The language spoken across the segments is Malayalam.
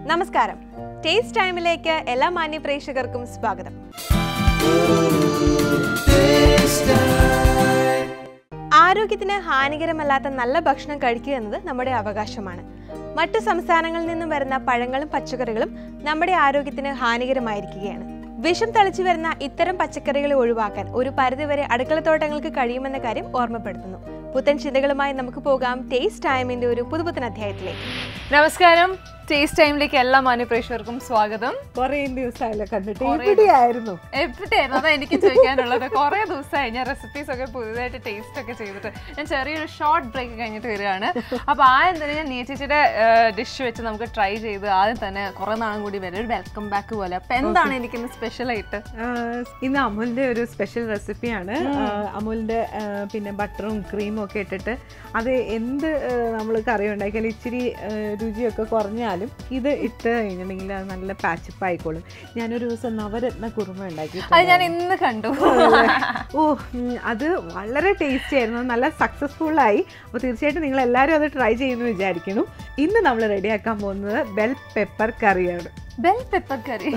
നമസ്കാരം ടേസ്റ്റ് ടൈമിലേക്ക് എല്ലാ മാന്യ പ്രേക്ഷകർക്കും സ്വാഗതം ആരോഗ്യത്തിന് ഹാനികരമല്ലാത്ത നല്ല ഭക്ഷണം കഴിക്കുക എന്നത് നമ്മുടെ അവകാശമാണ് മറ്റു സംസ്ഥാനങ്ങളിൽ നിന്നും വരുന്ന പഴങ്ങളും പച്ചക്കറികളും നമ്മുടെ ആരോഗ്യത്തിന് ഹാനികരമായിരിക്കുകയാണ് വിഷം തളിച്ചു വരുന്ന ഇത്തരം പച്ചക്കറികളെ ഒഴിവാക്കാൻ ഒരു പരിധിവരെ അടുക്കളത്തോട്ടങ്ങൾക്ക് കഴിയുമെന്ന കാര്യം ഓർമ്മപ്പെടുത്തുന്നു പുത്തൻ ചിന്തകളുമായി നമുക്ക് പോകാം ടേസ്റ്റ് ടൈമിന്റെ ഒരു പുതുപുത്തൻ അധ്യായത്തിലേക്ക് നമസ്കാരം ടേസ്റ്റ് ടൈമിലേക്ക് എല്ലാ മാന്യപ്രേക്ഷകർക്കും സ്വാഗതം കൊറേ ദിവസമായല്ലോ കണ്ടിട്ട് എവിടെയായിരുന്നു എവിടെയായിരുന്നു അതാ എനിക്ക് ചോദിക്കാനുള്ളത് കുറേ ദിവസമായി ഞാൻ റെസിപ്പീസ് ഒക്കെ പുതുതായിട്ട് ടേസ്റ്റ് ഒക്കെ ചെയ്തിട്ട് ഞാൻ ചെറിയൊരു ഷോർട്ട് ബ്രേക്ക് കഴിഞ്ഞിട്ട് വരികയാണ് അപ്പോൾ ആദ്യം തന്നെ ഞാൻ നീച്ചേച്ചിയുടെ ഡിഷ് വെച്ച് നമുക്ക് ട്രൈ ചെയ്ത് ആദ്യം തന്നെ കുറേ നാളും കൂടി വരും ഒരു വെൽക്കം ബാക്ക് പോലെ അപ്പോൾ എന്താണ് എനിക്കിന്ന് സ്പെഷ്യൽ ആയിട്ട് ആഹ് ഇന്ന് അമുലിന്റെ ഒരു സ്പെഷ്യൽ റെസിപ്പിയാണ് അമുലിന്റെ ആഹ് പിന്നെ ബട്ടറും ക്രീമും ഒക്കെ ഇട്ടിട്ട് അത് എന്ത് നമ്മൾ കറി ഉണ്ടാക്കിയാലും ഇച്ചിരി ആഹ് രുചിയൊക്കെ കുറഞ്ഞാലും ഇത് ഇട്ട് കഴിഞ്ഞിട്ടുണ്ടെങ്കിൽ അത് നല്ല പാച്ചപ്പ് ആയിക്കോളും ഞാനൊരു ദിവസം നവരത്ന കുറുമ ഉണ്ടാക്കി അത് ഞാൻ ഇന്ന് കണ്ടു ഓ ഉം, അത് വളരെ ടേസ്റ്റി ആയിരുന്നു നല്ല സക്സസ്ഫുൾ ആയി അപ്പോൾ തീർച്ചയായിട്ടും നിങ്ങൾ എല്ലാവരും അത് ട്രൈ ചെയ്യുമെന്ന് വിചാരിക്കുന്നു ഇന്ന് നമ്മൾ റെഡിയാക്കാൻ പോകുന്നത് ബെൽ പെപ്പർ കറിയാണ് ബെൽ പെപ്പർ കറി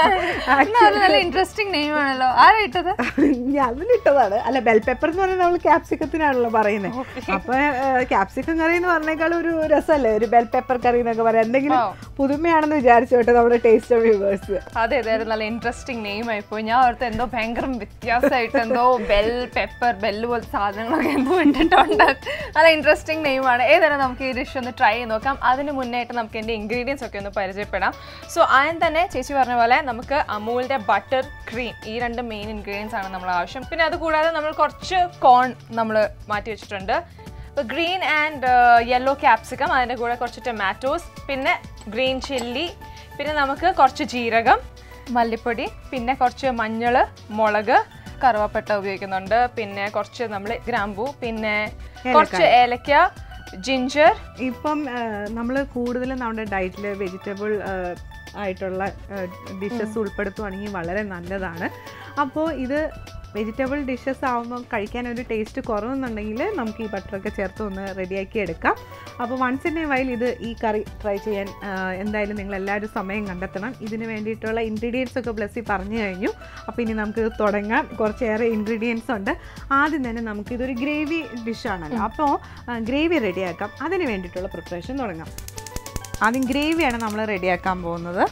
നല്ല ഇൻട്രസ്റ്റിംഗ് നെയിം ആണല്ലോ ആരാ ഇട്ടത് അതിലിട്ടതാണ് അല്ല ബെൽ പെപ്പർ എന്ന് പറഞ്ഞാൽ നമ്മൾ ക്യാപ്സിക്കത്തിനാണല്ലോ പറയുന്നത് അപ്പൊ ക്യാപ്സിക്കം കറി എന്ന് പറഞ്ഞേക്കാൾ ഒരു രസമല്ലേ ഒരു ബെൽ പെപ്പർ കറി എന്നൊക്കെ പറയാം എന്തെങ്കിലും പുതുമയാണെന്ന് വിചാരിച്ചു കേട്ടോ നമ്മുടെ ടേസ്റ്റ് വ്യൂവേഴ്സ് അതെ അതെ അത് നല്ല ഇൻട്രസ്റ്റിംഗ് നെയിം ആയിപ്പോയി ഞാൻ ഓർത്ത് എന്തോ ഭയങ്കര വ്യത്യാസമായിട്ട് എന്തോ ബെൽ പെപ്പർ ബെല്ല് പോലത്തെ സാധനങ്ങളൊക്കെ എന്തോ ഇട്ടിട്ടുണ്ട് നല്ല ഇൻട്രസ്റ്റിംഗ് നെയിമാണ് ഏതായാലും നമുക്ക് ഈ ഡിഷ് ഒന്ന് ട്രൈ ചെയ്ത് നോക്കാം അതിന് മുന്നായിട്ട് നമുക്ക് എൻ്റെ ഇൻഗ്രീഡിയൻസ് ഒക്കെ ഒന്ന് പരിചയപ്പെടാം സോ ആദ്യം തന്നെ ചേച്ചി പറഞ്ഞ പോലെ നമുക്ക് അമൂലിൻ്റെ ബട്ടർ ക്രീം ഈ രണ്ട് മെയിൻ ഇൻഗ്രീഡിയൻസ് ആണ് നമ്മൾ ആവശ്യം പിന്നെ അത് കൂടാതെ നമ്മൾ കുറച്ച് കോൺ നമ്മൾ മാറ്റി വെച്ചിട്ടുണ്ട് ഇപ്പോൾ ഗ്രീൻ ആൻഡ് യെല്ലോ ക്യാപ്സിക്കം അതിൻ്റെ കൂടെ കുറച്ച് ടൊമാറ്റോസ് പിന്നെ ഗ്രീൻ ചില്ലി പിന്നെ നമുക്ക് കുറച്ച് ജീരകം മല്ലിപ്പൊടി പിന്നെ കുറച്ച് മഞ്ഞൾ മുളക് കറുവപ്പട്ട ഉപയോഗിക്കുന്നുണ്ട് പിന്നെ കുറച്ച് നമ്മൾ ഗ്രാമ്പൂ പിന്നെ കുറച്ച് ഏലക്ക ജിഞ്ചർ ഇപ്പം നമ്മൾ കൂടുതലും നമ്മുടെ ഡയറ്റിൽ വെജിറ്റബിൾ ആയിട്ടുള്ള ഡിഷസ് ഉൾപ്പെടുത്തുവാണെങ്കിൽ വളരെ നല്ലതാണ് അപ്പോൾ ഇത് വെജിറ്റബിൾ ഡിഷസ് ആകുമ്പോൾ കഴിക്കാൻ ഒരു ടേസ്റ്റ് കുറവെന്നുണ്ടെങ്കിൽ നമുക്ക് ഈ ബട്ടറൊക്കെ ചേർത്ത് ഒന്ന് റെഡിയാക്കി എടുക്കാം അപ്പോൾ വൺസ് ഇൻ എ വൈൽ ഇത് ഈ കറി ട്രൈ ചെയ്യാൻ ആ, എന്തായാലും നിങ്ങൾ എല്ലാവരും സമയം കണ്ടെത്തണം ഇതിന് വേണ്ടിയിട്ടുള്ള ഇൻഗ്രീഡിയൻസ് ഒക്കെ ബ്ലസ്സി പറഞ്ഞു കഴിഞ്ഞു അപ്പോൾ ഇനി നമുക്ക് ഇത് തുടങ്ങാം കുറച്ചേറെ ഇൻഗ്രീഡിയൻസ് ഉണ്ട് ആദ്യം തന്നെ നമുക്ക് ഇതൊരു ഗ്രേവി ഡിഷാണല്ലോ അപ്പോൾ ഗ്രേവി റെഡിയാക്കാം അതിന് വേണ്ടിയിട്ടുള്ള പ്രിപ്പറേഷൻ തുടങ്ങാം ആദ്യം ഗ്രേവിയാണ് നമ്മൾ റെഡിയാക്കാൻ പോകുന്നത്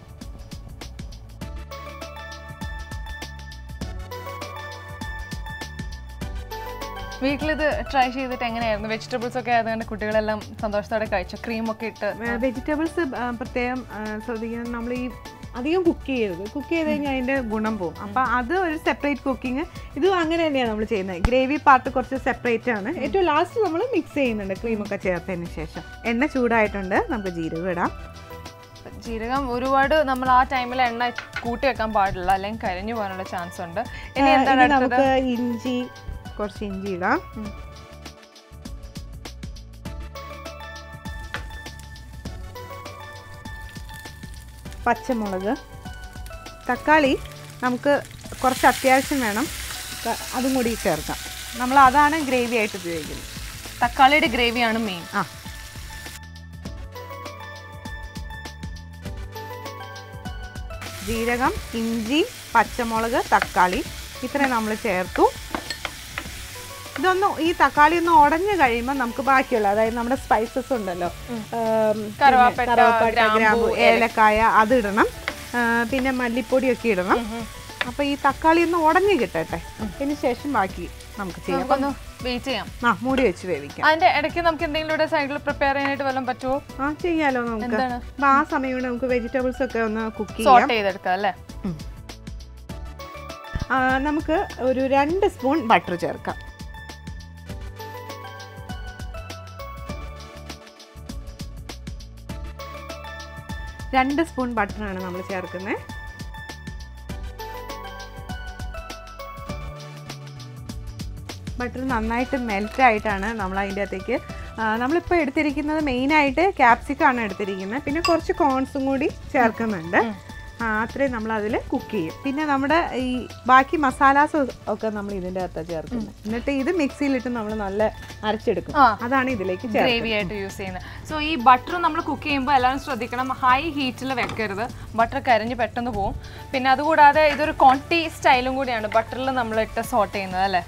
വീട്ടിലിത് ട്രൈ ചെയ്തിട്ട് എങ്ങനെയായിരുന്നു വെജിറ്റബിൾസ് ഒക്കെ ആയതുകൊണ്ട് കുട്ടികളെല്ലാം സന്തോഷത്തോടെ കഴിച്ചു ക്രീമൊക്കെ ഇട്ട് വെജിറ്റബിൾസ് പ്രത്യേകം ആ, ശ്രദ്ധിക്കണം നമ്മൾ ഈ അധികം കുക്ക് ചെയ്യരുത് കുക്ക് ചെയ്ത് കഴിഞ്ഞാൽ അതിൻ്റെ ഗുണം പോകും അപ്പം അത് ഒരു സെപ്പറേറ്റ് കുക്കിംഗ് ഇതും അങ്ങനെ തന്നെയാണ് നമ്മൾ ചെയ്യുന്നത് ഗ്രേവി പാർട്ട് കുറച്ച് സെപ്പറേറ്റ് ആണ് ഏറ്റവും ലാസ്റ്റ് നമ്മൾ മിക്സ് ചെയ്യുന്നുണ്ട് ക്രീമൊക്കെ ചേർത്തതിന് ശേഷം എണ്ണ ചൂടായിട്ടുണ്ട് നമുക്ക് ജീരകം ഇടാം ജീരകം ഒരുപാട് നമ്മൾ ആ ടൈമിൽ എണ്ണ കൂട്ടി വെക്കാൻ പാടില്ല അല്ലെങ്കിൽ കരിഞ്ഞു പോകാനുള്ള ചാൻസ് ഉണ്ട് ഇനി ആ, എന്താണ് ഇനി അടുത്തത് നമുക്ക് ഇഞ്ചി കുറച്ച് ഇഞ്ചി ഇടാം പച്ചമുളക് തക്കാളി നമുക്ക് കുറച്ച് അത്യാവശ്യം വേണം ക- അതും കൂടി ചേർക്കാം നമ്മൾ അതാണ് ഗ്രേവി ആയിട്ട് ഉപയോഗിക്കുന്നത് തക്കാളിയുടെ ഗ്രേവിയാണ് മെയിൻ ആ ജീരകം ഇഞ്ചി പച്ചമുളക് തക്കാളി ഇത്രയും നമ്മൾ ചേർത്തു ഇതൊന്ന് ഈ തക്കാളി ഒന്ന് ഉടഞ്ഞു കഴിയുമ്പോൾ നമുക്ക് ബാക്കിയുള്ള അതായത് നമ്മുടെ സ്പൈസസ് ഉണ്ടല്ലോ ഉം, പിന്നെ കറുവാപ്പട്ട, കറുവാപ്പട്ട, ഗ്രാമ്പൂ, ഗ്രാമ്പൂ ഏലക്കായ അത് ഇടണം ആ, പിന്നെ മല്ലിപ്പൊടിയൊക്കെ ഇടണം അപ്പോൾ ഈ തക്കാളി ഒന്ന് ഉടഞ്ഞു കിട്ടട്ടെ അതിന് ശേഷം ബാക്കി നമുക്ക് ചെയ്യാം നമുക്കൊന്ന് വെയിറ്റ് ചെയ്യാം ആ മൂടി വെച്ച് വേവിക്കാം അതിന്റെ ഇടയ്ക്ക് നമുക്ക് എന്തെങ്കിലും ഇവിടെ സൈഡിൽ പ്രിപ്പയർ ചെയ്യാനായിട്ട് വല്ലതും പറ്റുമോ ആ ചെയ്യാലോ നമുക്ക് എന്താണ്? അപ്പൊ ആ സമയം കൊണ്ട് നമുക്ക് വെജിറ്റബിൾസ് ഒക്കെ ഒന്ന് കുക്ക് സോർട്ട് ചെയ്യാം ചെയ്തെടുക്കാം അല്ലേ ആ, നമുക്ക് ഒരു രണ്ട് സ്പൂൺ ബട്ടർ ചേർക്കാം രണ്ട് സ്പൂൺ ബട്ടറാണ് നമ്മൾ ചേർക്കുന്നത് ബട്ടർ നന്നായിട്ട് മെൽറ്റ് ആയിട്ടാണ് നമ്മൾ അതിൻ്റെ അകത്തേക്ക് ആ, നമ്മളിപ്പോൾ എടുത്തിരിക്കുന്നത് മെയിനായിട്ട് ക്യാപ്സിക്കാണ് എടുത്തിരിക്കുന്നത് പിന്നെ കുറച്ച് കോൺസും കൂടി ചേർക്കുന്നുണ്ട് ആ അത്രയും നമ്മൾ അതിൽ കുക്ക് ചെയ്യും പിന്നെ നമ്മുടെ ഈ ബാക്കി മസാലാസ് ഒക്കെ നമ്മൾ ഇതിൻ്റെ അകത്ത് ചേർക്കുന്നത് എന്നിട്ട് ഇത് മിക്സിയിലിട്ട് നമ്മൾ നല്ല അരച്ചെടുക്കും ആ. അതാണ് ഇതിലേക്ക് ചേർക്കുന്നത് ഗ്രേവി ആയിട്ട് യൂസ് ചെയ്യുന്നത് സോ ഈ ബട്ടർ നമ്മൾ കുക്ക് ചെയ്യുമ്പോൾ എല്ലാവരും ശ്രദ്ധിക്കണം ഹൈ ഹീറ്റിൽ വെക്കരുത് ബട്ടർ കരിഞ്ഞ് പെട്ടെന്ന് പോകും പിന്നെ അതുകൂടാതെ ഇതൊരു കോണ്ടി സ്റ്റൈലും കൂടിയാണ് ബട്ടറിൽ നമ്മൾ ഇട്ട് സോട്ട് ചെയ്യുന്നത് അല്ലേ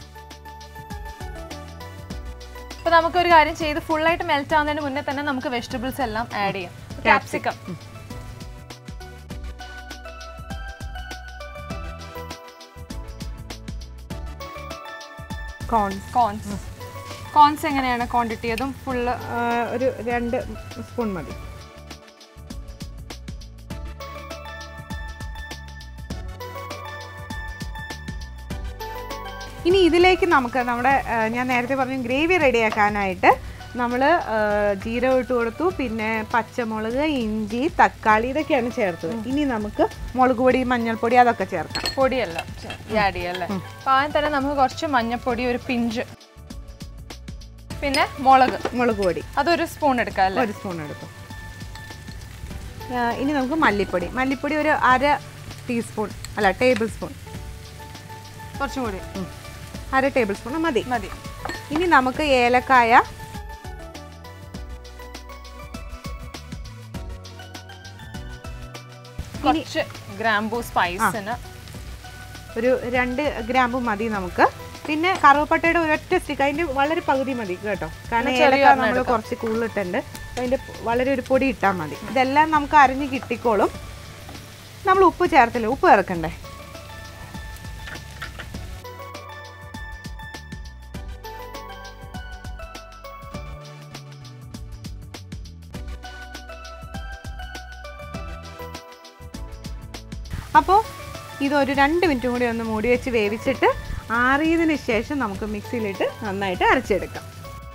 അപ്പൊ നമുക്കൊരു കാര്യം ചെയ്ത് full ആയിട്ട് മെൽറ്റ് ആവുന്നതിന് മുന്നേ തന്നെ നമുക്ക് വെജിറ്റബിൾസ് എല്ലാം ആഡ് ചെയ്യാം ക്യാപ്സിക്കം കോൺ കോൺസ് കോൺസ് എങ്ങനെയാണ് ക്വാണ്ടിറ്റി അതും ഫുള്ള് ഒരു രണ്ട് സ്പൂൺ മതി ഇനി ഇതിലേക്ക് നമുക്ക് നമ്മുടെ ആ, ഞാൻ നേരത്തെ പറഞ്ഞു ഗ്രേവി റെഡിയാക്കാനായിട്ട് നമ്മൾ ജീരകം ഇട്ട് കൊടുത്തു പിന്നെ പച്ചമുളക് ഇഞ്ചി തക്കാളി ഇതൊക്കെയാണ് ചേർത്തത് ഇനി നമുക്ക് മുളക് പൊടി മഞ്ഞൾപ്പൊടി അതൊക്കെ ചേർക്കാം പൊടിയല്ല ആഡ് ചെയ്യാം അല്ലേ അപ്പൊ ആദ്യം തന്നെ നമുക്ക് കുറച്ച് മഞ്ഞപ്പൊടി ഒരു പിഞ്ച് പിന്നെ മുളക് മുളക് പൊടി അതൊരു സ്പൂൺ എടുക്കാം അല്ലേ ഒരു സ്പൂൺ എടുക്കും ആ, ഇനി നമുക്ക് മല്ലിപ്പൊടി മല്ലിപ്പൊടി ഒരു അര ടീസ്പൂൺ അല്ല ടേബിൾ സ്പൂൺ കുറച്ചും കൂടി അര ടേബിൾ സ്പൂൺ മതി മതി ഇനി നമുക്ക് ഏലക്കായ കുറച്ച് ഗ്രാമ്പൂ സ്പൈസിന് ഒരു രണ്ട് ഗ്രാമ്പ് മതി നമുക്ക് പിന്നെ കറുവപ്പട്ടയുടെ ഒരൊറ്റ സ്റ്റിക്ക് അതിന്റെ വളരെ പകുതി മതി കേട്ടോ കാരണം ചെറിയ ഏലക്ക ഒരെണ്ണം നമ്മൾ എടുക്കാം. കുറച്ച് കൂടുതലിട്ടുണ്ട് അതിന്റെ വളരെ ഒരു പൊടി ഇട്ടാൽ മതി ഇതെല്ലാം നമുക്ക് അരിഞ്ഞ് കിട്ടിക്കോളും നമ്മൾ ഉപ്പ് ചേർത്തില്ല ഉപ്പ് ചേർക്കണ്ടേ അപ്പോൾ ഇതൊരു രണ്ട് മിനിറ്റും കൂടി ഒന്ന് മൂടി വെച്ച് വേവിച്ചിട്ട് ആറിയതിന് ശേഷം നമുക്ക് മിക്സിയിലിട്ട് നന്നായിട്ട് അരച്ചെടുക്കാം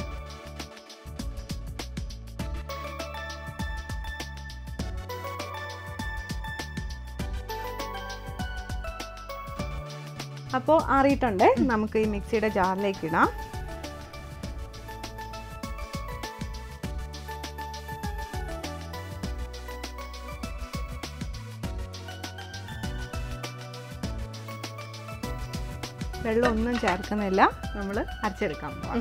അപ്പോൾ ആറിയിട്ടുണ്ട് നമുക്ക് ഈ മിക്സിയുടെ ജാറിലേക്ക് ഇടാം വെള്ളം ഒന്നും ചേർക്കുന്നില്ല നമ്മൾ അരച്ചെടുക്കാൻ പോവാം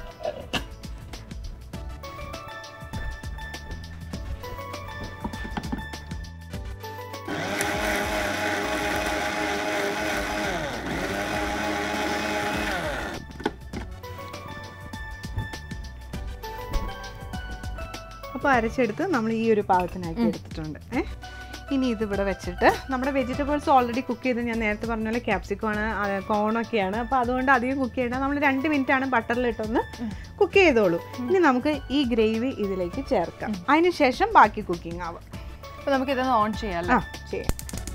അപ്പോൾ അരച്ചെടുത്ത് നമ്മൾ ഈ ഒരു പാകത്തിനാക്കി എടുത്തിട്ടുണ്ട് ഏ ഇനി ഇത് ഇവിടെ വെച്ചിട്ട് നമ്മുടെ വെജിറ്റബിൾസ് ഓൾറെഡി കുക്ക് ചെയ്ത് ഞാൻ നേരത്തെ പറഞ്ഞ പോലെ ക്യാപ്സിക്കം ആണ് കോണൊക്കെയാണ് അപ്പോൾ അതുകൊണ്ട് അധികം കുക്ക് ചെയ്യണ്ട നമ്മൾ രണ്ട് മിനിറ്റ് ആണ് ബട്ടറിലിട്ടൊന്ന് കുക്ക് ചെയ്തോളൂ ഇനി നമുക്ക് ഈ ഗ്രേവി ഇതിലേക്ക് ചേർക്കാം അതിന് ശേഷം ബാക്കി കുക്കിംഗ് ആവാം അപ്പൊ നമുക്ക് ഇതൊന്ന് ഓൺ ചെയ്യാം അല്ലേ ആ ചെയ്യാം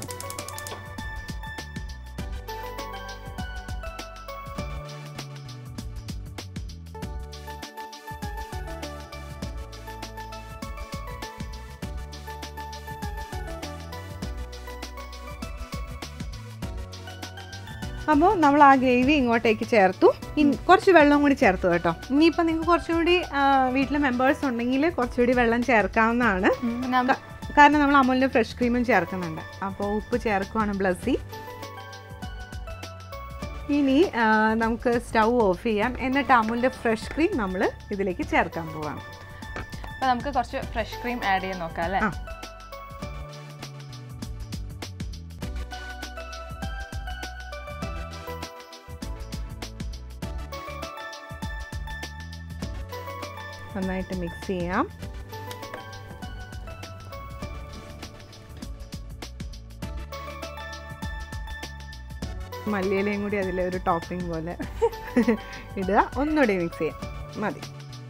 അപ്പോൾ നമ്മൾ ആ ഗ്രേവി ഇങ്ങോട്ടേക്ക് ചേർത്തു ഇൻ- കുറച്ച് വെള്ളം കൂടി ചേർത്തു കേട്ടോ ഇനിയിപ്പോൾ നിങ്ങൾക്ക് കുറച്ചുകൂടി വീട്ടിലെ മെമ്പേഴ്സ് ഉണ്ടെങ്കിൽ കുറച്ചുകൂടി വെള്ളം ചേർക്കാവുന്നതാണ് പിന്നെ നമ്മ- കാരണം നമ്മൾ അമൂലിൻ്റെ ഫ്രഷ് ക്രീമും ചേർക്കുന്നുണ്ട് അപ്പോൾ ഉപ്പ് ചേർക്കുവാണ് ബ്ലസ്സി ഇനി ആ, നമുക്ക് സ്റ്റൗ ഓഫ് ചെയ്യാം എന്നിട്ട് അമൂലിൻ്റെ ഫ്രഷ് ക്രീം നമ്മൾ ഇതിലേക്ക് ചേർക്കാൻ പോവാണ് അപ്പൊ നമുക്ക് കുറച്ച് ഫ്രഷ് ക്രീം ആഡ് ചെയ്യാൻ നോക്കാം അല്ലേ ആ. നന്നായിട്ട് മിക്സ് ചെയ്യാം മല്ലിയിലയും കൂടി അതിലെ ഒരു ടോപ്പിംഗ് പോലെ ഇടുക ഒന്നുകൂടി മിക്സ് ചെയ്യാം മതി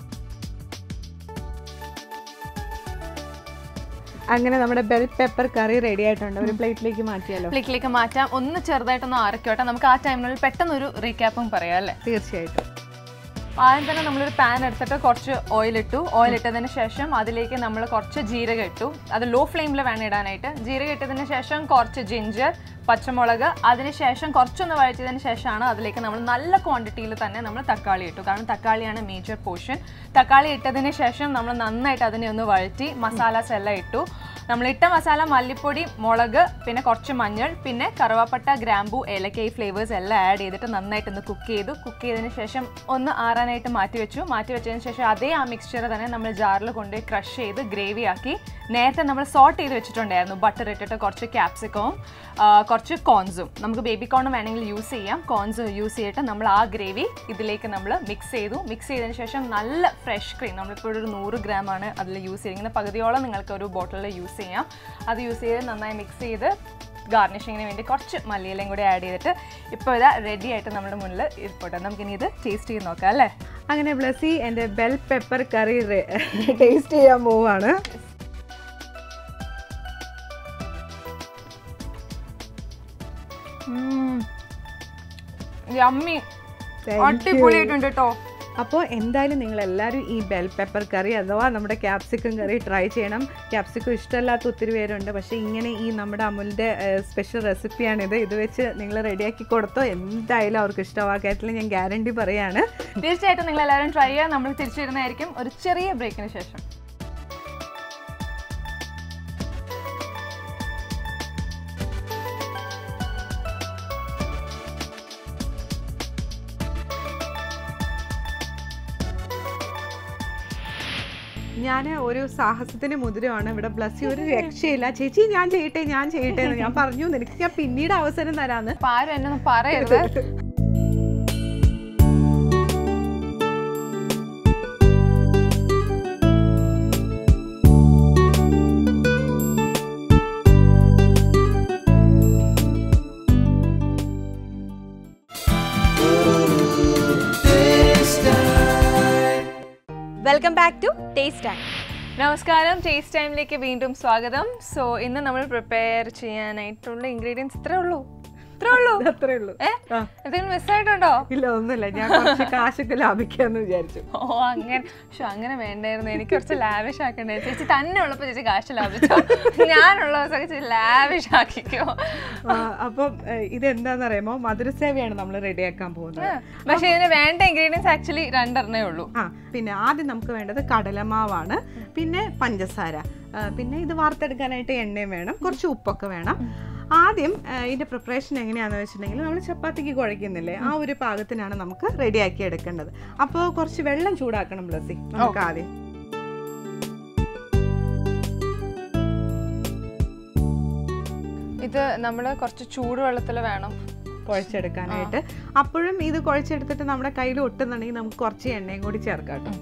അങ്ങനെ നമ്മുടെ ബെൽ പെപ്പർ കറി റെഡി ആയിട്ടുണ്ട് ഒരു പ്ലേറ്റിലേക്ക് മാറ്റിയാലോ പ്ലേറ്റിലേക്ക് മാറ്റാം ഒന്ന് ചെറുതായിട്ടൊന്ന് ആരക്കോട്ടെ നമുക്ക് ആ ടൈമിനുള്ളിൽ പെട്ടെന്ന് ഒരു റീക്യാപ്പും പറയാം അല്ലേ തീർച്ചയായിട്ടും ആദ്യം തന്നെ നമ്മളൊരു പാൻ എടുത്തിട്ട് കുറച്ച് ഓയിൽ ഇട്ടു ഓയിൽ ഇട്ടതിന് ശേഷം അതിലേക്ക് നമ്മൾ കുറച്ച് ജീരകം ഇട്ടു അത് ലോ ഫ്ലെയിമിൽ വേണം ഇടാനായിട്ട് ജീരകം ഇട്ടതിന് ശേഷം കുറച്ച് ജിഞ്ചർ പച്ചമുളക് അതിനുശേഷം കുറച്ചൊന്ന് വഴറ്റിയതിന് ശേഷമാണ് അതിലേക്ക് നമ്മൾ നല്ല ക്വാണ്ടിറ്റിയിൽ തന്നെ നമ്മൾ തക്കാളി ഇട്ടു കാരണം തക്കാളിയാണ് മേജർ പോർഷൻ തക്കാളി ഇട്ടതിന് ശേഷം നമ്മൾ നന്നായിട്ട് അതിനെ ഒന്ന് വഴറ്റി മസാലാസ് എല്ലാം ഇട്ടു നമ്മൾ ഇട്ട മസാല മല്ലിപ്പൊടി മുളക് പിന്നെ കുറച്ച് മഞ്ഞൾ പിന്നെ കറുവാപ്പട്ട ഗ്രാമ്പു ഏലക്ക ഈ ഫ്ലേവേഴ്സ് എല്ലാം ആഡ് ചെയ്തിട്ട് നന്നായിട്ട് ഒന്ന് കുക്ക് ചെയ്തു കുക്ക് ചെയ്തതിന് ശേഷം ഒന്ന് ആറാനായിട്ട് മാറ്റി വെച്ചു മാറ്റി വെച്ചതിന് ശേഷം അതേ ആ മിക്സ്ചർ തന്നെ നമ്മൾ ജാറിൽ കൊണ്ടുപോയി ക്രഷ് ചെയ്ത് ഗ്രേവി ആക്കി നേരത്തെ നമ്മൾ സോട്ട് ചെയ്ത് വെച്ചിട്ടുണ്ടായിരുന്നു ബട്ടർ ഇട്ടിട്ട് കുറച്ച് ക്യാപ്സിക്കവും കുറച്ച് കോൺസും നമുക്ക് ബേബി കോൺ വേണമെങ്കിൽ യൂസ് ചെയ്യാം കോൺസ് യൂസ് ചെയ്തിട്ട് നമ്മൾ ആ ഗ്രേവി ഇതിലേക്ക് നമ്മൾ മിക്സ് ചെയ്തു മിക്സ് ചെയ്തതിന് ശേഷം നല്ല ഫ്രഷ് ക്രീം നമ്മളിപ്പോൾ ഒരു നൂറ് ഗ്രാം ആണ് അതിൽ യൂസ് ചെയ്യുന്നത് പകുതിയോളം നിങ്ങൾക്ക് ഒരു ബോട്ടിലിൽ യൂസ് ചെയ്യാം അത് യൂസ് ചെയ്ത് നന്നായി മിക്സ് ചെയ്ത് ഗാർണിഷിങ്ങിന് വേണ്ടി കുറച്ച് മല്ലിയിലയും കൂടി ആഡ് ചെയ്തിട്ട് ഇപ്പോൾ ഇതാ റെഡി ആയിട്ട് നമ്മുടെ മുന്നിൽ ഇരിപ്പോട്ടെ നമുക്കിനി ഇത് ടേസ്റ്റ് ചെയ്ത് നോക്കാം അല്ലേ അങ്ങനെ ബ്ലസ്സി എൻ്റെ ബെൽ പെപ്പർ കറി ടേസ്റ്റ് ചെയ്യാൻ പോവാണ് യമ്മി Thank you. അടിപൊളിയായിട്ടുണ്ട് കേട്ടോ അപ്പോൾ എന്തായാലും നിങ്ങൾ എല്ലാവരും ഈ ബെൽ പെപ്പർ കറി അഥവാ നമ്മുടെ ക്യാപ്സിക്കം കറി ട്രൈ ചെയ്യണം ക്യാപ്സിക്കം ഇഷ്ടമല്ലാത്ത ഒത്തിരി പേരുണ്ട് പക്ഷേ ഇങ്ങനെ ഈ നമ്മുടെ അമുലിൻ്റെ സ്പെഷ്യൽ റെസിപ്പിയാണിത് ഇത് വെച്ച് നിങ്ങൾ റെഡിയാക്കി കൊടുത്തോ എന്തായാലും അവർക്ക് ഇഷ്ടമാക്കാറ്റില്ല ഞാൻ ഗ്യാരണ്ടി പറയാണ് തീർച്ചയായിട്ടും നിങ്ങൾ എല്ലാവരും ട്രൈ ചെയ്യാൻ നമ്മൾ തിരിച്ചു വരുന്നതായിരിക്കും ഒരു ചെറിയ ബ്രേക്കിന് ശേഷം ഞാൻ ഒരു സാഹസത്തിന് മുതിരമാണ് ഇവിടെ ബ്ലസ്സി ഒരു രക്ഷയില്ല ചേച്ചി ഞാൻ ചെയ്യട്ടെ ഞാൻ ചെയ്യട്ടെ എന്ന് ഞാൻ പറഞ്ഞു നിനക്ക് ഞാൻ പിന്നീട് അവസരം തരാന്ന് അപ്പൊ ആരും എന്നെ ഒന്നും പറയരുത് welcome back to taste time നമസ്കാരം ടേസ്റ്റ് ടൈമിലേക്ക് വീണ്ടും സ്വാഗതം സോ ഇന്ന് നമ്മൾ പ്രിപ്പയർ ചെയ്യാനായിട്ടുള്ള ഇൻഗ്രീഡിയൻസ് ഇത്രേ ഉള്ളൂ ഇത്രേ ഉള്ളൂ അത്രേ ഉള്ളൂ ഏ ആ. എന്തെങ്കിലും മിസ്സായിട്ടുണ്ടോ ഇല്ല ഒന്നുമില്ല ഞാൻ കുറച്ച് കാശൊക്കെ ലാഭിക്കാന്ന് വിചാരിച്ചു ഓ അങ്ങനെ പക്ഷെ അങ്ങനെ വേണ്ടായിരുന്നു എനിക്ക് കുറച്ച് ലാവിഷ് ആക്കണ്ടേ ചേച്ചി തന്നെ ഉള്ളപ്പോ ചേച്ചി കാശ് ലാഭിച്ചോ ഞാനുള്ള ദിവസമൊക്കെ ചേച്ചി ലാവിഷ് ആക്കിക്കോ ആ, അപ്പം ഏഹ്, ഇതെന്താന്ന് അറിയുമോ മധുരസേവയാണ് നമ്മൾ റെഡിയാക്കാൻ പോകുന്നത് പക്ഷെ ഇതിന് വേണ്ട ഇൻഗ്രീഡിയൻസ് ആക്ച്വലി രണ്ടെണ്ണേ ഉള്ളൂ ആ പിന്നെ ആദ്യം നമുക്ക് വേണ്ടത് കടലമാവാണ് പിന്നെ പഞ്ചസാര ആ, പിന്നെ ഇത് വാർത്തെടുക്കാനായിട്ട് എണ്ണയും വേണം കുറച്ച് ഉപ്പൊക്കെ വേണം ആദ്യം ആ, ഇതിന്റെ പ്രിപ്പറേഷൻ എങ്ങനെയാണെന്ന് വെച്ചിട്ടുണ്ടെങ്കിൽ നമ്മൾ ചപ്പാത്തിക്ക് കുഴയ്ക്കുന്നില്ലേ ആ ഒരു പാകത്തിനാണ് നമുക്ക് റെഡിയാക്കി എടുക്കേണ്ടത് അപ്പോൾ കുറച്ച് വെള്ളം ചൂടാക്കണം ബ്ലസ്സി നമുക്ക് ആദ്യം ഇത് നമ്മൾ കുറച്ച് ചൂടുവെള്ളത്തിൽ വേണം കുഴച്ചെടുക്കാനായിട്ട് അപ്പോഴും ഇത് കുഴച്ചെടുത്തിട്ട് നമ്മുടെ കയ്യിൽ ഒട്ടുന്നുണ്ടെങ്കിൽ നമുക്ക് കുറച്ച് എണ്ണയും കൂടി ചേർക്കാം കേട്ടോ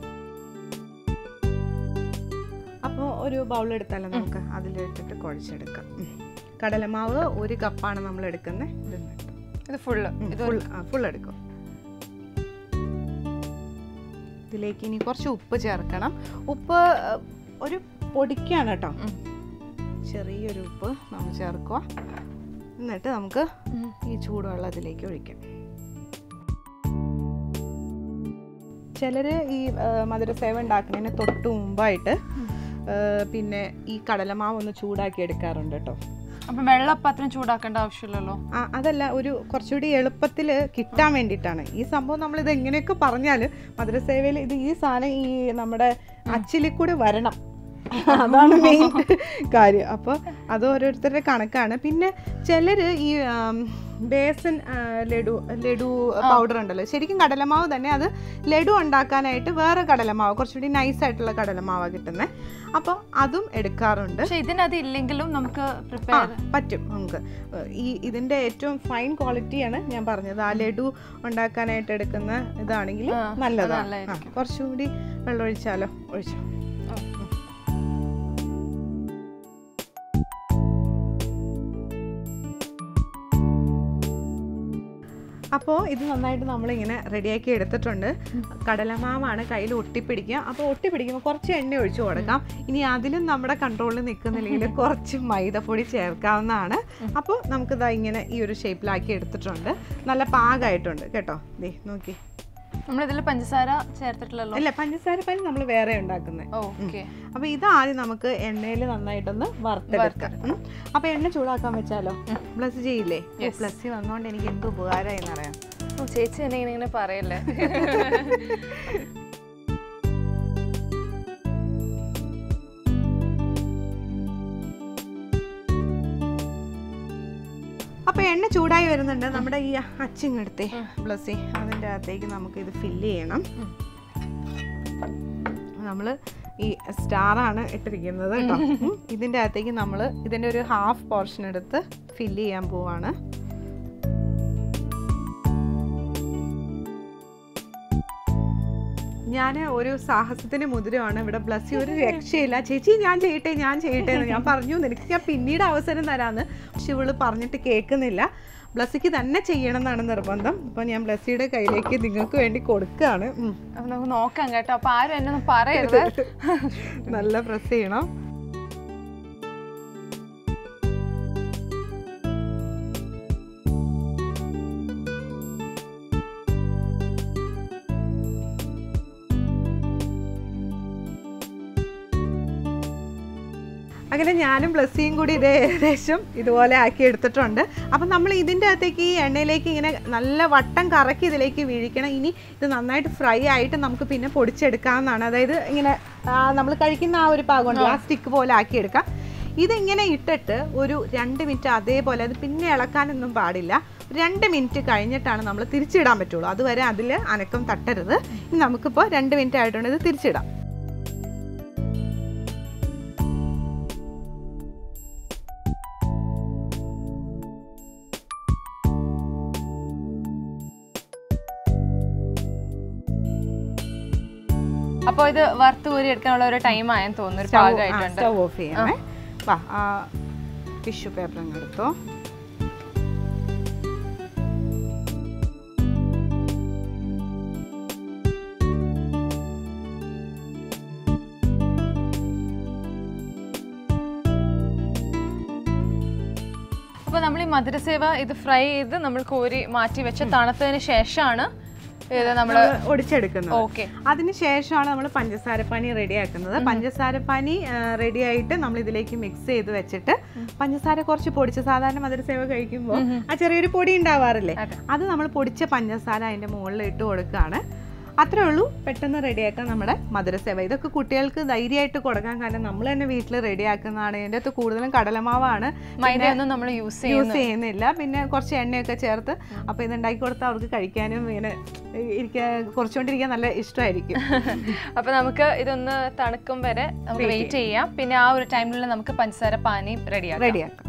അപ്പോൾ ഒരു ബൗൾ എടുത്താലോ നമുക്ക് അതിലിട്ടിട്ട് കുഴച്ചെടുക്കാം ഉം. കടലമാവ് ഒരു കപ്പാണ് നമ്മൾ എടുക്കുന്നത് ഇത് ഫുള്ള് ഇത് ഫുൾ ഫുൾ എടുക്കും ഇതിലേക്ക് ഇനി കുറച്ച് ഉപ്പ് ചേർക്കണം ഉപ്പ് ആ, ഒരു പൊടിക്കാണ് കേട്ടോ ഉം. ചെറിയൊരു ഉപ്പ് നമ്മൾ ചേർക്കുക എന്നിട്ട് നമുക്ക് ഈ ചൂടുവെള്ളം അതിലേക്ക് ഒഴിക്കാം ചിലര് ഈ ആ, മധുരസേവ ഉണ്ടാക്കുന്നതിന് തൊട്ട് മുമ്പായിട്ട് ആ, പിന്നെ ഈ കടലമാവ് ഒന്ന് ചൂടാക്കി എടുക്കാറുണ്ട് കേട്ടോ അപ്പൊ വെള്ളം അപ്പം അത്രയും ചൂടാക്കേണ്ട ആവശ്യമില്ലല്ലോ ആ, അതല്ല ഒരു കുറച്ചുകൂടി എളുപ്പത്തിൽ കിട്ടാൻ വേണ്ടിയിട്ടാണ് ഈ സംഭവം നമ്മൾ ഇത് എങ്ങനെയൊക്കെ പറഞ്ഞാൽ മധുരസേവയിൽ ഇത് ഈ സാധനം ഈ നമ്മുടെ അച്ചിലിൽ കൂടി വരണം അതാണ് മെയിൻ കാര്യം അപ്പോൾ അത് ഓരോരുത്തരുടെ കണക്കാണ് പിന്നെ ചിലർ ഈ ആം, ബേസൻ ആ, ലഡു ലഡു പൗഡർ ഉണ്ടല്ലോ ശരിക്കും കടലമാവ് തന്നെ അത് ലഡു ഉണ്ടാക്കാനായിട്ട് വേറെ കടലമാവ് കുറച്ചുകൂടി നൈസായിട്ടുള്ള കടലമാവാണ് കിട്ടുന്നത് അപ്പോൾ അതും എടുക്കാറുണ്ട് പക്ഷെ ഇതിനത് ഇല്ലെങ്കിലും നമുക്ക് ആ പ്രിപ്പയർ പറ്റും നമുക്ക് ഏഹ് ഈ ഇതിന്റെ ഏറ്റവും ഫൈൻ ക്വാളിറ്റിയാണ് ഞാൻ പറഞ്ഞത് ആ ലഡു ഉണ്ടാക്കാനായിട്ട് എടുക്കുന്ന ഇതാണെങ്കിൽ ആ, നല്ലതാണ് ആ, നല്ലതായിരിക്കും. കുറച്ചുകൂടി വെള്ളം ഒഴിച്ചാലോ ഒഴിച്ചോ അപ്പോൾ ഇത് നന്നായിട്ട് നമ്മളിങ്ങനെ റെഡിയാക്കി എടുത്തിട്ടുണ്ട് കടലമാവാണ് കയ്യിൽ ഒട്ടിപ്പിടിക്കുക അപ്പോൾ ഒട്ടിപ്പിടിക്കുമ്പോൾ കുറച്ച് എണ്ണ ഒഴിച്ചു കൊടുക്കാം ഇനി അതിലും നമ്മുടെ കൺട്രോളിൽ നിൽക്കുന്നില്ലെങ്കിൽ കുറച്ച് മൈദപ്പൊടി ചേർക്കാവുന്നതാണ് അപ്പോൾ നമുക്കിതാ ഇങ്ങനെ ഈ ഒരു ഷേപ്പിലാക്കി എടുത്തിട്ടുണ്ട് നല്ല പാകമായിട്ടുണ്ട് കേട്ടോ ദേ നോക്കി നമ്മളിതിൽ പഞ്ചസാര ചേർത്തിട്ടില്ലല്ലോ അല്ല പഞ്ചസാര പാനി നമ്മൾ വേറെ ഉണ്ടാക്കുന്നത് ഓക്കെ അപ്പോൾ ഇത് ആദ്യം നമുക്ക് എണ്ണയിൽ നന്നായിട്ടൊന്ന് വറുത്തെടുക്കാം ഉം. അപ്പോൾ എണ്ണ ചൂടാക്കാൻ വെച്ചാലോ പ്ലസ് ചെയ്യില്ലേ Yes. പ്ലസ് വന്നുകൊണ്ട് എനിക്ക് എന്ത് ഉപകാരമായി എന്നറിയാം ചേച്ചി എന്നെ ഇങ്ങനെ ഇങ്ങനെ പറയല്ലേ അപ്പോൾ എണ്ണ ചൂടായി വരുന്നുണ്ട് നമ്മുടെ ഈ അച്ചിങ്ങെടുത്തേ ബ്ലസ്സി അതിൻ്റെ അകത്തേക്ക് നമുക്ക് ഇത് ഫില്ല് ചെയ്യണം നമ്മൾ ഈ സ്റ്റാറാണ് ഇട്ടിരിക്കുന്നത് കേട്ടോ ഉം. ഇതിൻ്റെ അകത്തേക്ക് നമ്മൾ ഇതിൻ്റെ ഒരു ഹാഫ് പോർഷൻ എടുത്ത് ഫില്ല് ചെയ്യാൻ പോവാണ് ഞാൻ ഒരു സാഹസത്തിന് മുതിരമാണ് ഇവിടെ ബ്ലസ്സി ഒരു രക്ഷയില്ല ചേച്ചി ഞാൻ ചെയ്യട്ടെ ഞാൻ ചെയ്യട്ടെ എന്ന് ഞാൻ പറഞ്ഞു നിനക്ക് ഞാൻ പിന്നീട് അവസരം തരാമെന്ന് പക്ഷെ ഇവള് പറഞ്ഞിട്ട് കേൾക്കുന്നില്ല ബ്ലസ്സിക്ക് തന്നെ ചെയ്യണം എന്നാണ് നിർബന്ധം അപ്പോൾ ഞാൻ ബ്ലസ്സിയുടെ കയ്യിലേക്ക് നിങ്ങൾക്ക് വേണ്ടി കൊടുക്കുകയാണ് ഉം. അപ്പൊ നമുക്ക് നോക്കാം കേട്ടോ അപ്പൊ ആരും എന്നെ ഒന്നും പറയരുത് നല്ല പ്രസ് ചെയ്യണം അങ്ങനെ ഞാനും ബ്ലസ്സിയും കൂടി ഇത് ഏകദേശം ഇതുപോലെ ആക്കി എടുത്തിട്ടുണ്ട് അപ്പം നമ്മൾ ഇതിൻ്റെ അകത്തേക്ക് ഈ എണ്ണയിലേക്ക് ഇങ്ങനെ നല്ല വട്ടം കറക്കി ഇതിലേക്ക് വീഴിക്കണം ഇനി ഇത് നന്നായിട്ട് ഫ്രൈ ആയിട്ട് നമുക്ക് പിന്നെ പൊടിച്ചെടുക്കാവുന്നതാണ് അതായത് ഇങ്ങനെ നമ്മൾ കഴിക്കുന്ന ആ ഒരു പാകമുണ്ട് ആ സ്റ്റിക്ക് പോലെ ആക്കിയെടുക്കാം ഇതിങ്ങനെ ഇട്ടിട്ട് ഒരു രണ്ട് മിനിറ്റ് അതേപോലെ അത് പിന്നെ ഇളക്കാനൊന്നും പാടില്ല രണ്ട് മിനിറ്റ് കഴിഞ്ഞിട്ടാണ് നമ്മൾ തിരിച്ചിടാൻ പറ്റുള്ളൂ അതുവരെ അതിൽ അനക്കം തട്ടരുത് ഇനി നമുക്കിപ്പോൾ രണ്ട് മിനിറ്റ് ആയിട്ടുണ്ട് ഇത് തിരിച്ചിടാം അപ്പൊ ഇത് വറുത്ത് കോരി എടുക്കാനുള്ള ഒരു ടൈം ആയെന്ന് തോന്നുന്നു ഒരു പാകമായിട്ടുണ്ട് സ്റ്റവ് ഓഫ് ചെയ്യണേ വാ ആ ടിഷ്യൂ പേപ്പർ അങ്ങ് എടുത്തോ അപ്പൊ നമ്മൾ ഈ മധുരസേവ ഇത് ഫ്രൈ ചെയ്ത് നമ്മൾ കോരി മാറ്റി വെച്ച് തണുത്തതിന് ശേഷമാണ് ഇത് നമ്മൾ നമ്മള് ഒടിച്ചെടുക്കുന്നത് ഓക്കെ അതിന് ശേഷമാണ് നമ്മൾ പഞ്ചസാരപ്പാനി റെഡിയാക്കുന്നത് പഞ്ചസാരപ്പാനി റെഡി ആയിട്ട് നമ്മൾ ഇതിലേക്ക് മിക്സ് ചെയ്ത് വെച്ചിട്ട് പഞ്ചസാര കുറച്ച് പൊടിച്ച് സാധാരണ മധുരസേവ കഴിക്കുമ്പോൾ ആ ചെറിയൊരു പൊടി ഉണ്ടാവാറില്ലേ അതെ. അത് നമ്മൾ പൊടിച്ച പഞ്ചസാര അതിന്റെ മുകളിൽ ഇട്ട് കൊടുക്കുകയാണ് അത്രേ ഉള്ളൂ പെട്ടെന്ന് റെഡിയാക്കാൻ നമ്മുടെ മധുരസേവ ഇതൊക്കെ കുട്ടികൾക്ക് ധൈര്യമായിട്ട് കൊടുക്കാൻ കാരണം നമ്മൾ തന്നെ വീട്ടിൽ റെഡിയാക്കുന്നതാണ് ഇതിൻ്റെ അകത്ത് കൂടുതലും കടലമാവാണ് മൈദയൊന്നും നമ്മൾ യൂസ് ചെയ്യുന്നു യൂസ് ചെയ്യുന്നില്ല പിന്നെ കുറച്ച് എണ്ണയൊക്കെ ചേർത്ത് അപ്പോൾ ഇത് ഉണ്ടാക്കി കൊടുത്താൽ അവർക്ക് കഴിക്കാനും ഇങ്ങനെ ഇരിക്കാൻ കുറച്ചുകൊണ്ടിരിക്കാൻ നല്ല ഇഷ്ടമായിരിക്കും അപ്പൊ നമുക്ക് ഇതൊന്ന് തണുക്കും വരെ നമുക്ക് വെയിറ്റ് ചെയ്യാം പിന്നെ ആ ഒരു ടൈമിൽ നമുക്ക് പഞ്ചസാര പാനി റെഡിയാക്കാം റെഡിയാക്കാം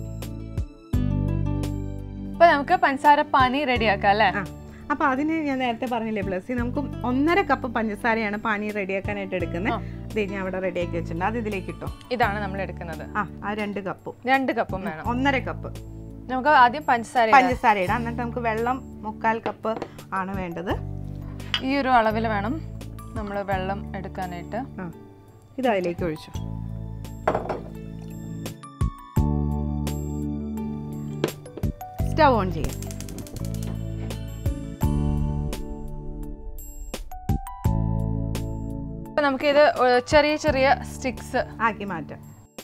അപ്പൊ നമുക്ക് പഞ്ചസാര പാനി റെഡിയാക്കാം അല്ലേ ആ അപ്പോൾ അതിന് ഞാൻ നേരത്തെ പറഞ്ഞില്ലേ പ്ലസ് നമുക്ക് ഒന്നര കപ്പ് പഞ്ചസാരയാണ് പാനി റെഡിയാക്കാനായിട്ട് എടുക്കുന്നത് ഇത് ഞാൻ അവിടെ റെഡിയാക്കി വെച്ചിട്ടുണ്ട് അത് ഇതിലേക്ക് ഇട്ടോ ഇതാണ് നമ്മൾ എടുക്കുന്നത് ആ ആ രണ്ട് കപ്പും രണ്ട് കപ്പും വേണം ഒന്നര കപ്പ് നമുക്ക് ആദ്യം പഞ്ചസാര ഇടാം. പഞ്ചസാര ഇടാം എന്നിട്ട് നമുക്ക് വെള്ളം മുക്കാൽ കപ്പ് ആണ് വേണ്ടത് ഈ ഒരു അളവിൽ വേണം നമ്മൾ വെള്ളം എടുക്കാനായിട്ട് ആ ഇത് അതിലേക്ക് ഒഴിച്ചു സ്റ്റവ് ഓൺ ചെയ്യും അപ്പൊ നമുക്കിത് ഒ- ചെറിയ ചെറിയ സ്റ്റിക്സ് ആക്കി മാറ്റാം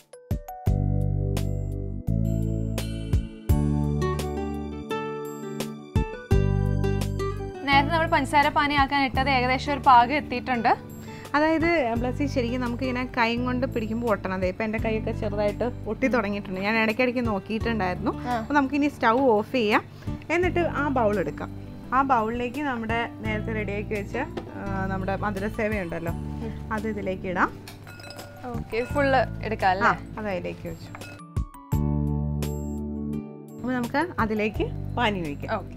നേരത്തെ നമ്മൾ പഞ്ചസാര പാനി ആക്കാൻ ഇട്ടത് ഏകദേശം ഒരു പാകം എത്തിയിട്ടുണ്ട് അതായത് ബ്ലസ്സി ശരിക്കും നമുക്ക് ഇങ്ങനെ കൈ കൊണ്ട് പിടിക്കുമ്പോൾ ഒട്ടണം അതെ ഇപ്പം എൻ്റെ കൈയൊക്കെ ചെറുതായിട്ട് ഒട്ടി തുടങ്ങിയിട്ടുണ്ട് ഞാൻ ഇടയ്ക്കിടയ്ക്ക് നോക്കിയിട്ടുണ്ടായിരുന്നു അപ്പോൾ നമുക്കിനി സ്റ്റൗ ഓഫ് ചെയ്യാം എന്നിട്ട് ആ ബൗൾ എടുക്കാം ആ ബൗളിലേക്ക് നമ്മുടെ നേരത്തെ റെഡിയാക്കി വെച്ച ആ, നമ്മുടെ മധുരസേവ ഉണ്ടല്ലോ അത് ഇതിലേക്ക് ഇടാം ഓക്കെ ഫുള്ള് എടുക്കാം ആ അല്ലേ അത് അതിലേക്ക് വെച്ചു അപ്പോൾ നമുക്ക് അതിലേക്ക് പാനി ഒഴിക്കാം ഓക്കെ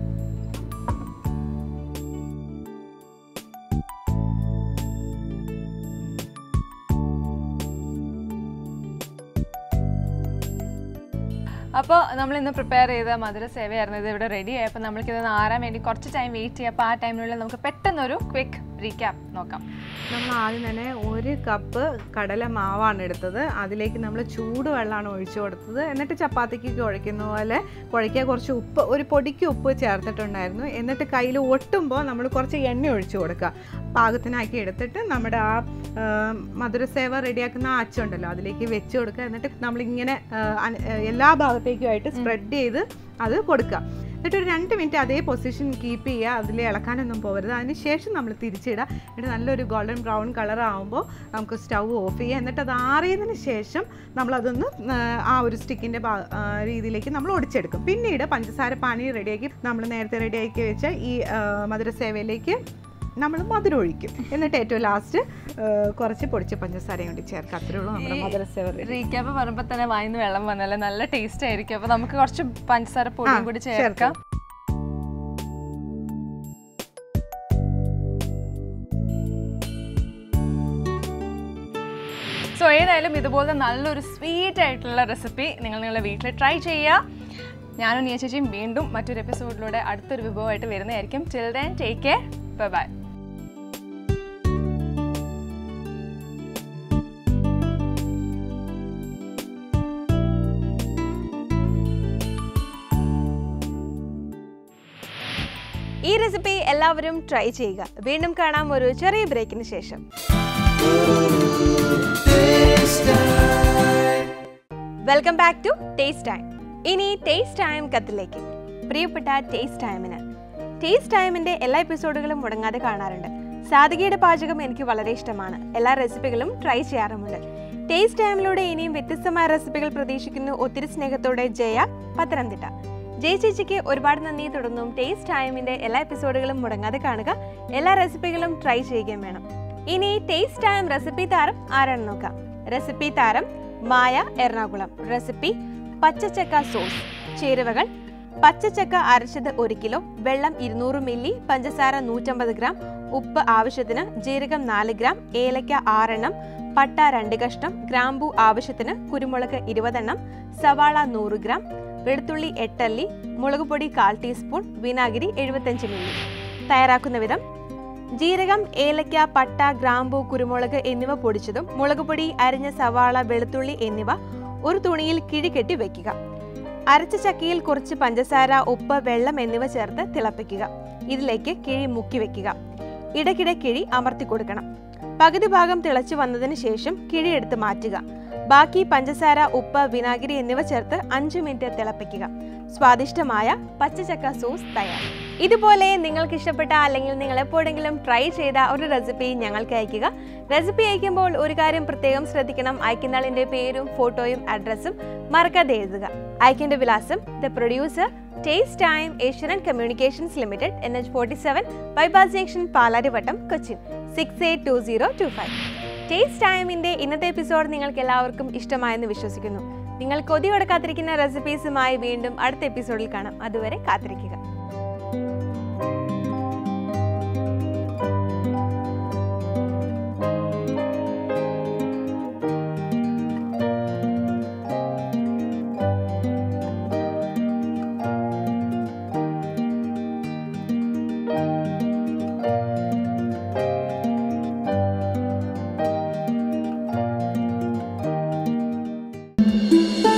അപ്പോൾ നമ്മൾ ഇന്ന് പ്രിപ്പയർ ചെയ്ത മധുര സേവയായിരുന്നു ഇത് ഇവിടെ റെഡി ആയപ്പോൾ നമ്മൾക്കിത് ആറാൻ വേണ്ടി കുറച്ച് ടൈം വെയിറ്റ് ചെയ്യാം അപ്പോൾ ആ ടൈമിനുള്ളിൽ നമുക്ക് പെട്ടെന്നൊരു ക്വിക്ക് റീക്യാപ്പ് നോക്കാം നമ്മൾ ആദ്യം തന്നെ ഒരു കപ്പ് കടല മാവാണ് എടുത്തത് അതിലേക്ക് നമ്മൾ ചൂടുവെള്ളമാണ് ഒഴിച്ചു കൊടുത്തത് എന്നിട്ട് ചപ്പാത്തിക്ക് കുഴയ്ക്കുന്ന പോലെ കുഴയ്ക്കുക കുറച്ച് ഉപ്പ് ഒരു പൊടിക്ക് ഉപ്പ് ചേർത്തിട്ടുണ്ടായിരുന്നു എന്നിട്ട് കയ്യിൽ ഒട്ടുമ്പോൾ നമ്മൾ കുറച്ച് എണ്ണ ഒഴിച്ചു കൊടുക്കുക പാകത്തിനാക്കി എടുത്തിട്ട് നമ്മുടെ ആ ആ, മധുരസേവ റെഡിയാക്കുന്ന ആ അച്ചുണ്ടല്ലോ അതിലേക്ക് വെച്ച് കൊടുക്കുക എന്നിട്ട് നമ്മളിങ്ങനെ ആ, അന- എല്ലാ ഭാഗത്തേക്കുമായിട്ട് സ്പ്രെഡ് ചെയ്ത് അത് കൊടുക്കുക എന്നിട്ട് ഒരു രണ്ട് മിനിറ്റ് അതേ പൊസിഷൻ കീപ്പ് ചെയ്യുക അതിൽ ഇളക്കാനൊന്നും പോകരുത് അതിന് ശേഷം നമ്മൾ തിരിച്ചിടുക എന്നിട്ട് നല്ലൊരു ഗോൾഡൻ ബ്രൗൺ കളർ ആകുമ്പോൾ നമുക്ക് സ്റ്റൗ ഓഫ് ചെയ്യുക എന്നിട്ട് അത് ആറിയതിന് ശേഷം നമ്മളതൊന്ന് ആ, ആ ഒരു സ്റ്റിക്കിൻ്റെ രീതിയിലേക്ക് നമ്മൾ ഒടിച്ചെടുക്കും പിന്നീട് പഞ്ചസാര പാനി റെഡിയാക്കി നമ്മൾ നേരത്തെ റെഡിയാക്കി വെച്ച ഈ ആ, മധുരസേവയിലേക്ക് നമ്മൾ മധുരം ഒഴിക്കും എന്നിട്ട് ഏറ്റവും ലാസ്റ്റ് കുറച്ച് പൊടിച്ച പഞ്ചസാരയും കൂടി ചേർക്കുക അത്രേ ഉള്ളൂ നമ്മുടെ മധുരസേവ ready. റീക്യാപ്പ് പറയുമ്പോൾ തന്നെ വായിന്ന് വെള്ളം വന്നല്ലേ നല്ല ടേസ്റ്റ് ആയിരിക്കും അപ്പൊ നമുക്ക് കുറച്ച് പഞ്ചസാര പൊടിയും കൂടി ചേർക്കാം സോ ഏതായാലും ഇതുപോലെ നല്ലൊരു സ്വീറ്റ് ആയിട്ടുള്ള റെസിപ്പി നിങ്ങൾ നിങ്ങളുടെ വീട്ടിൽ ട്രൈ ചെയ്യുക ഞാനും നീ ചേച്ചിയും വീണ്ടും മറ്റൊരു എപ്പിസോഡിലൂടെ അടുത്തൊരു വിഭവമായിട്ട് വരുന്നതായിരിക്കും till then take care bye ഈ റെസിപ്പി എല്ലാവരും ട്രൈ ചെയ്യുക വീണ്ടും കാണാം ഒരു ചെറിയ ബ്രേക്കിന് ശേഷം welcome back to taste time ഇനി ടേസ്റ്റ് ടൈം കത്തിലേക്ക് പ്രിയപ്പെട്ട ടേസ്റ്റ് ടൈമിന് ടേസ്റ്റ് ടൈമിന്റെ എല്ലാ എപ്പിസോഡുകളും മുടങ്ങാതെ കാണാറുണ്ട് സാധികയുടെ പാചകം എനിക്ക് വളരെ ഇഷ്ടമാണ് എല്ലാ റെസിപ്പികളും ട്രൈ ചെയ്യാറുമുണ്ട് ടേസ്റ്റ് ടൈമിലൂടെ ഇനിയും വ്യത്യസ്തമായ റെസിപ്പികൾ പ്രതീക്ഷിക്കുന്നു ഒത്തിരി സ്നേഹത്തോടെ ജയ പത്തനംതിട്ട ജയ ചേച്ചിക്ക് ഒരുപാട് നന്ദി തുടർന്നും ടേസ്റ്റ് ടൈമിന്റെ എല്ലാ എപ്പിസോഡുകളും മുടങ്ങാതെ കാണുക എല്ലാ റെസിപ്പികളും ട്രൈ ചെയ്യുകയും വേണം ഇനി ടേസ്റ്റ് ടൈം റെസിപ്പി താരം ആരാണെന്ന് നോക്കാം റെസിപ്പി താരം മായ എറണാകുളം റെസിപ്പി പച്ചച്ചക്ക സോസ് ചേരുവകൾ പച്ചച്ചക്ക അരച്ചത് ഒരു കിലോ വെള്ളം ഇരുന്നൂറ് മില്ലി പഞ്ചസാര നൂറ്റമ്പത് ഗ്രാം ഉപ്പ് ആവശ്യത്തിന് ജീരകം നാല് ഗ്രാം ഏലക്ക ആറെണ്ണം പട്ട രണ്ട് കഷ്ണം ഗ്രാമ്പു ആവശ്യത്തിന് കുരുമുളക് ഇരുപതെണ്ണം സവാള നൂറ് ഗ്രാം വെളുത്തുള്ളി എട്ടല്ലി മുളക് പൊടി കാൽ ടീസ്പൂൺ വിനാഗിരി എഴുപത്തഞ്ച് മില്ലി തയ്യാറാക്കുന്ന വിധം ജീരകം ഏലക്ക പട്ട ഗ്രാമ്പു കുരുമുളക് എന്നിവ പൊടിച്ചതും മുളക് പൊടി അരിഞ്ഞ സവാള വെളുത്തുള്ളി എന്നിവ ഒരു തുണിയിൽ കിഴികെട്ടി വെക്കുക അരച്ച ചക്കയിൽ കുറച്ച് പഞ്ചസാര ഉപ്പ് വെള്ളം എന്നിവ ചേർത്ത് തിളപ്പിക്കുക ഇതിലേക്ക് കിഴി മുക്കി വെക്കുക ഇടയ്ക്കിടെ കിഴി അമർത്തി കൊടുക്കണം പകുതി ഭാഗം തിളച്ചു വന്നതിന് ശേഷം കിഴി എടുത്ത് മാറ്റുക ബാക്കി പഞ്ചസാര ഉപ്പ് വിനാഗിരി എന്നിവ ചേർത്ത് അഞ്ച് മിനിറ്റ് തിളപ്പിക്കുക സ്വാദിഷ്ടമായ പച്ചച്ചക്ക സോസ് തയ്യാർ ഇതുപോലെ നിങ്ങൾക്ക് ഇഷ്ടപ്പെട്ട അല്ലെങ്കിൽ നിങ്ങൾ എപ്പോഴെങ്കിലും ട്രൈ ചെയ്ത ഒരു റെസിപ്പി ഞങ്ങൾക്ക് അയക്കുക റെസിപ്പി അയക്കുമ്പോൾ ഒരു കാര്യം പ്രത്യേകം ശ്രദ്ധിക്കണം അയക്കുന്നയാളിന്റെ പേരും ഫോട്ടോയും അഡ്രസ്സും മറക്കാതെ എഴുതുക അയക്കേണ്ട വിലാസം the producer taste time Asian communications limited N H forty seven bypass junction Palarivattom Cochin six eight two zero two five taste ടൈമിന്റെ ഇന്നത്തെ എപ്പിസോഡ് നിങ്ങൾക്ക് എല്ലാവർക്കും ഇഷ്ടമായെന്ന് വിശ്വസിക്കുന്നു നിങ്ങൾ കൊതിയോടെ കാത്തിരിക്കുന്ന റെസിപ്പീസുമായി വീണ്ടും അടുത്ത എപ്പിസോഡിൽ കാണാം അതുവരെ കാത്തിരിക്കുക Thank